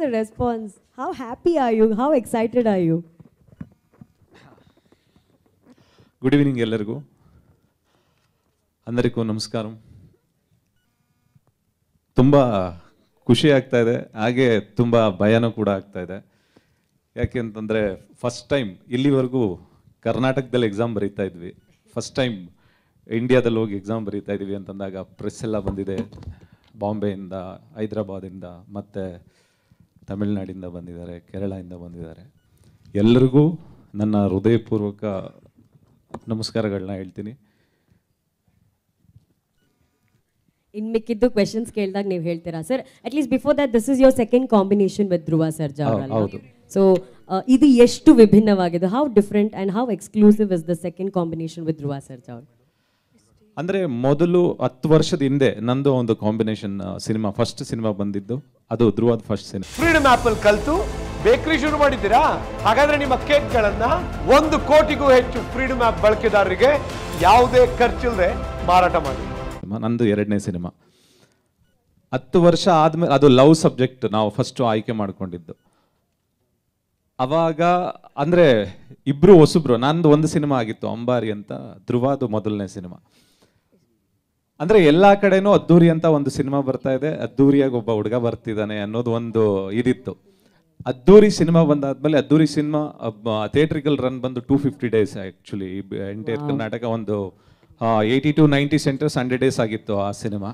a response. How happy are you? How excited are you? Good evening ಎಲ್ಲರಿಗೂ అందರಿಗೂ ನಮಸ್ಕಾರ ತುಂಬ ಖುಷಿ ಆಗ್ತಾ ಇದೆ ಹಾಗೆ ತುಂಬ ಭಯನೂ ಕೂಡ ಆಗ್ತಾ ಇದೆ ಯಾಕೆ ಅಂತಂದರೆ ಫಸ್ಟ್ ಟೈಮ್ ಇಲ್ಲಿವರೆಗೂ ಕರ್ನಾಟಕದಲ್ಲಿ ಎಕ್ಸಾಮ್ ಬರೀತಾ ಇದ್ವಿ ಫಸ್ಟ್ ಟೈಮ್ ಇಂಡಿಯಾದಲ್ಲಿ ಹೋಗಿ ಎಕ್ಸಾಮ್ ಬರೀತಾ ಇದ್ವಿ ಅಂತಂದಾಗ ಪ್ರೆಸ್ ಎಲ್ಲ ಬಂದಿದೆ ಬಾಂಬೆಯಿಂದ ಹೈದ್ರಾಬಾದಿಂದ ಮತ್ತು ತಮಿಳ್ನಾಡಿಂದ ಬಂದಿದ್ದಾರೆ ಕೇರಳದಿಂದ ಬಂದಿದ್ದಾರೆ ಎಲ್ಲರಿಗೂ ನನ್ನ ಹೃದಯಪೂರ್ವಕ ನಮಸ್ಕಾರಗಳನ್ನ ಹೇಳ್ತೀನಿ ಇನ್ ಮಿಕ್ಕಿದ್ದು ಕ್ವೆಶನ್ಸ್ ಕೇಳಿದಾಗ ನೀವು ಹೇಳ್ತೀರಾ sir at least before that this is your second combination with Dhruva Sarja ಹೌ- ಹೌದು. ಸೊ ಇದು ಎಷ್ಟು ವಿಭಿನ್ನವಾಗಿದೆ how different and how exclusive is the second combination with Dhruva Sarja ಅವರು ಅಂದರೆ ಮೊದಲು ಹತ್ತು ವರ್ಷದ ಹಿಂದೆ ನಂದು ಒಂದು ಕಾಂಬಿನೇಷನ್ ಸಿನಿಮಾ ಫಸ್ಟ್ ಸಿನಿಮಾ ಬಂದಿದ್ದು ಅದು ಧ್ರುವದ ಫಸ್ಟ್ ಸಿನಿಮಾ ಫ್ರೀಡಮ್ ಆಪ್ ಅಲ್ಲಿ ಕಲ್ತು ಬೇಕರಿ ಶುರು ಮಾಡಿದ್ದೀರಾ ಹಾಗಾದ್ರೆ ನಿಮ್ಮ ಕೇಕ್ಗಳನ್ನ ಒಂದು ಕೋಟಿಗೂ ಹೆಚ್ಚು ಫ್ರೀಡಮ್ ಆಪ್ ಬಳಕೆದಾರರಿಗೆ ಯಾವುದೇ ಖರ್ಚಿಲ್ಲದೆ ಮಾರಾಟ ಮಾಡಿ ನಂದು ಎರಡನೇ ಸಿನಿಮಾ ಹತ್ತು ವರ್ಷ ಆದ್ಮೇಲೆ ಅದು ಲವ್ ಸಬ್ಜೆಕ್ಟ್ ನಾವು ಫಸ್ಟ್ ಆಯ್ಕೆ ಮಾಡ್ಕೊಂಡಿದ್ದು ಅವಾಗ ಅಂದ್ರೆ ಇಬ್ರು ಹೊಸಬ್ರು ನಂದು ಒಂದು ಸಿನಿಮಾ ಆಗಿತ್ತು ಅಂಬಾರಿ ಅಂತ ಧ್ರುವದು ಮೊದಲನೇ ಸಿನಿಮಾ ಅಂದ್ರೆ ಎಲ್ಲಾ ಕಡೆನೂ ಅದ್ದೂರಿ ಅಂತ ಒಂದು ಸಿನಿಮಾ ಬರ್ತಾ ಇದೆ ಅದ್ದೂರಿಯಾಗಿ ಒಬ್ಬ ಹುಡುಗ ಬರ್ತಿದ್ದಾನೆ ಅನ್ನೋದು ಒಂದು ಇದಿತ್ತು ಅದ್ದೂರಿ ಸಿನಿಮಾ ಬಂದಾದ್ಮೇಲೆ ಅದ್ದೂರಿ ಸಿನಿಮಾ ಥಿಯೇಟ್ರಿಕಲ್ ರನ್ ಬಂದು two fifty days actually entire Karnataka ಒಂದು eighty to ninety centres hundred days ಆಗಿತ್ತು ಆ ಸಿನಿಮಾ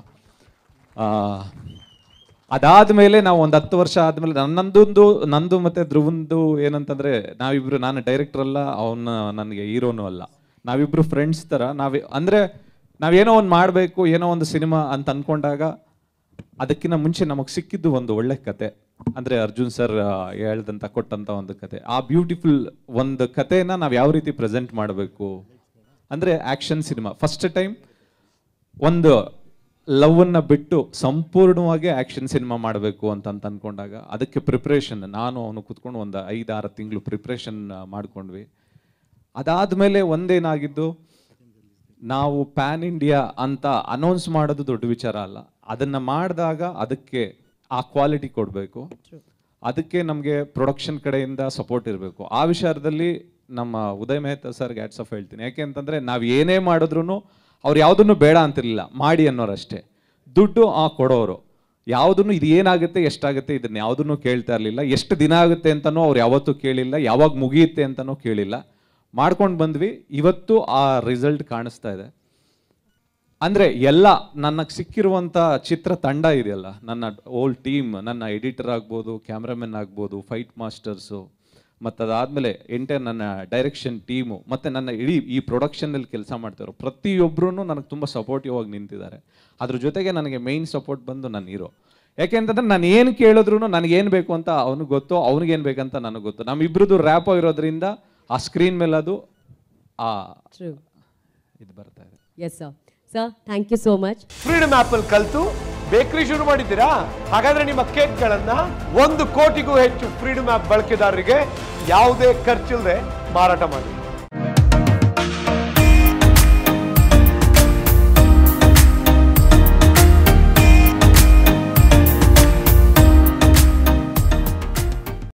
ಅದಾದ್ಮೇಲೆ ನಾವು ಒಂದು ಹತ್ತು ವರ್ಷ ಆದ್ಮೇಲೆ ನನ್ನದೊಂದು ನಂದು ಮತ್ತೆ ಧ್ರುವಂದು ಏನಂತಂದ್ರೆ ನಾವಿಬ್ರು ನಾನು ಡೈರೆಕ್ಟರ್ ಅಲ್ಲ ಅವನ ನನಗೆ ಹೀರೋನು ಅಲ್ಲ ನಾವಿಬ್ರು ಫ್ರೆಂಡ್ಸ್ ತರ ನಾವೇ ಅಂದ್ರೆ ನಾವೇನೋ ಒಂದು ಮಾಡಬೇಕು ಏನೋ ಒಂದು ಸಿನಿಮಾ ಅಂತ ಅನ್ಕೊಂಡಾಗ ಅದಕ್ಕಿಂತ ಮುಂಚೆ ನಮಗೆ ಸಿಕ್ಕಿದ್ದು ಒಂದು ಒಳ್ಳೆ ಕತೆ ಅಂದ್ರೆ ಅರ್ಜುನ್ ಸರ್ ಹೇಳ್ದಂತ ಕೊಟ್ಟಂತ ಒಂದು ಕತೆ ಆ ಬ್ಯೂಟಿಫುಲ್ ಒಂದು ಕತೆನ ನಾವು ಯಾವ ರೀತಿ ಪ್ರೆಸೆಂಟ್ ಮಾಡಬೇಕು ಅಂದ್ರೆ ಆಕ್ಷನ್ ಸಿನಿಮಾ ಫಸ್ಟ್ ಟೈಮ್ ಒಂದು ಲವ್ ಅನ್ನ ಬಿಟ್ಟು ಸಂಪೂರ್ಣವಾಗಿ ಆಕ್ಷನ್ ಸಿನಿಮಾ ಮಾಡಬೇಕು ಅಂತ ಅಂತ ಅನ್ಕೊಂಡಾಗ ಅದಕ್ಕೆ ಪ್ರಿಪ್ರೇಷನ್ ನಾನು ಅವನು ಕುತ್ಕೊಂಡು ಒಂದು ಐದಾರು ತಿಂಗಳು ಪ್ರಿಪ್ರೇಷನ್ ಮಾಡ್ಕೊಂಡ್ವಿ ಅದಾದ್ಮೇಲೆ ಒಂದೇನಾಗಿದ್ದು ನಾವು ಪ್ಯಾನ್ ಇಂಡಿಯಾ ಅಂತ ಅನೌನ್ಸ್ ಮಾಡೋದು ದೊಡ್ಡ ವಿಚಾರ ಅಲ್ಲ ಅದನ್ನ ಮಾಡಿದಾಗ ಅದಕ್ಕೆ ಆ ಕ್ವಾಲಿಟಿ ಕೊಡಬೇಕು ಅದಕ್ಕೆ ನಮಗೆ ಪ್ರೊಡಕ್ಷನ್ ಕಡೆಯಿಂದ ಸಪೋರ್ಟ್ ಇರಬೇಕು ಆ ವಿಚಾರದಲ್ಲಿ ನಮ್ಮ Uday Mehta sir hats off ಹೇಳ್ತೀನಿ ಯಾಕೆ ಅಂತಂದ್ರೆ ನಾವು ಏನೇ ಮಾಡಿದ್ರು ಅವ್ರು ಯಾವುದನ್ನು ಬೇಡ ಅಂತಿರ್ಲಿಲ್ಲ ಮಾಡಿ ಅನ್ನೋರಷ್ಟೇ ದುಡ್ಡು ಆ ಕೊಡೋರು ಯಾವುದನ್ನು ಇದು ಏನಾಗುತ್ತೆ ಎಷ್ಟಾಗುತ್ತೆ ಇದನ್ನ ಯಾವುದನ್ನು ಕೇಳ್ತಾ ಇರಲಿಲ್ಲ ಎಷ್ಟು ದಿನ ಆಗುತ್ತೆ ಅಂತನೂ ಅವ್ರು ಯಾವತ್ತೂ ಕೇಳಿಲ್ಲ ಯಾವಾಗ ಮುಗಿಯುತ್ತೆ ಅಂತನೂ ಕೇಳಿಲ್ಲ ಮಾಡ್ಕೊಂಡು ಬಂದ್ವಿ ಇವತ್ತು ಆ ರಿಸಲ್ಟ್ ಕಾಣಿಸ್ತಾ ಇದೆ ಅಂದ್ರೆ ಎಲ್ಲ ನನಗೆ ಸಿಕ್ಕಿರುವಂತ ಚಿತ್ರ ತಂಡ ಇದೆಯಲ್ಲ ನನ್ನ ಓಲ್ ಟೀಮ್ ನನ್ನ ಎಡಿಟರ್ ಆಗ್ಬೋದು ಕ್ಯಾಮ್ರಾಮನ್ ಆಗ್ಬೋದು ಫೈಟ್ ಮಾಸ್ಟರ್ಸು ಮತ್ತು ಅದಾದಮೇಲೆ ಎಂಟೈರ್ ನನ್ನ ಡೈರೆಕ್ಷನ್ ಟೀಮು ಮತ್ತು ನನ್ನ ಇಡೀ ಈ ಪ್ರೊಡಕ್ಷನಲ್ಲಿ ಕೆಲಸ ಮಾಡ್ತಿರೋ ಪ್ರತಿಯೊಬ್ಬರೂ ನನಗೆ ತುಂಬ ಸಪೋರ್ಟಿವ್ ಆಗಿ ನಿಂತಿದ್ದಾರೆ ಅದ್ರ ಜೊತೆಗೆ ನನಗೆ ಮೇಯ್ನ್ ಸಪೋರ್ಟ್ ಬಂದು ನನ್ನ ಹೀರೋ ಯಾಕೆಂತಂದ್ರೆ ನಾನು ಏನು ಕೇಳಿದ್ರು ನನಗೇನು ಬೇಕು ಅಂತ ಅವನಿಗೆ ಗೊತ್ತು ಅವ್ನಿಗೇನು ಬೇಕಂತ ನನಗೆ ಗೊತ್ತು ನಮ್ಮಿಬ್ರದ್ದು ರ್ಯಾಪ್ ಇರೋದ್ರಿಂದ ಆ ಸ್ಕ್ರೀನ್ ಮೇಲೆ ಅದು ಆ ಟ್ರೂ ಇದು ಬರ್ತಾ ಇದೆ yes sir sir thank you so much freedom ಆಪ್ ಅಲ್ಲಿ ಕಲ್ತು ಬೇಕರಿ ಶುರು ಮಾಡಿದ್ದೀರಾ ಹಾಗಾದ್ರೆ ನಿಮ್ಮ ಕೇಕ್ಗಳನ್ನ ಒಂದು ಕೋಟಿಗೂ ಹೆಚ್ಚು ಫ್ರೀಡಮ್ ಆಪ್ ಬಳಕೆದಾರರಿಗೆ ಯಾವುದೇ ಖರ್ಚಿಲ್ಲದೆ ಮಾರಾಟ ಮಾಡಿ